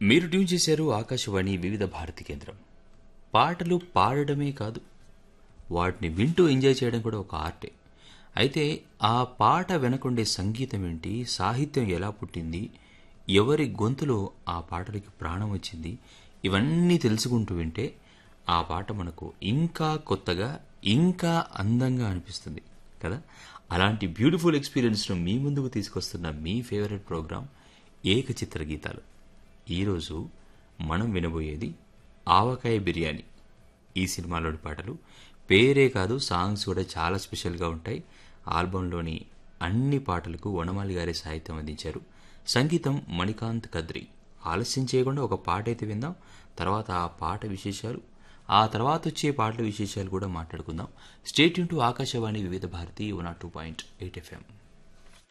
మీరు ట్యూన్ చేశారు ఆకాశవాణి వివిధ భారతి కేంద్రం పాటలు పాడడమే కాదు వాటిని వింటూ ఎంజాయ్ చేయడం కూడా ఒక ఆర్టే అయితే ఆ పాట వెనకుండే సంగీతం ఏంటి సాహిత్యం ఎలా పుట్టింది ఎవరి గొంతులో ఆ పాటలకి ప్రాణం వచ్చింది ఇవన్నీ తెలుసుకుంటూ వింటే ఆ పాట మనకు ఇంకా కొత్తగా ఇంకా అందంగా అనిపిస్తుంది కదా అలాంటి బ్యూటిఫుల్ ఎక్స్పీరియన్స్ను మీ ముందుకు తీసుకొస్తున్న మీ ఫేవరెట్ ప్రోగ్రాం ఏకచిత్ర గీతాలు ఈరోజు మనం వినబోయేది ఆవకాయ బిర్యానీ ఈ సినిమాలోని పాటలు పేరే కాదు సాంగ్స్ కూడా చాలా స్పెషల్గా ఉంటాయి ఆల్బంలోని అన్ని పాటలకు వనమాలి గారి సాహిత్యం అందించారు సంగీతం మణికాంత్ కద్రి ఆలస్యం చేయకుండా ఒక పాట అయితే విందాం తర్వాత ఆ పాట విశేషాలు ఆ తర్వాత వచ్చే పాటల విశేషాలు కూడా మాట్లాడుకుందాం state to Akashvani Vividh Bharati one two point eight FM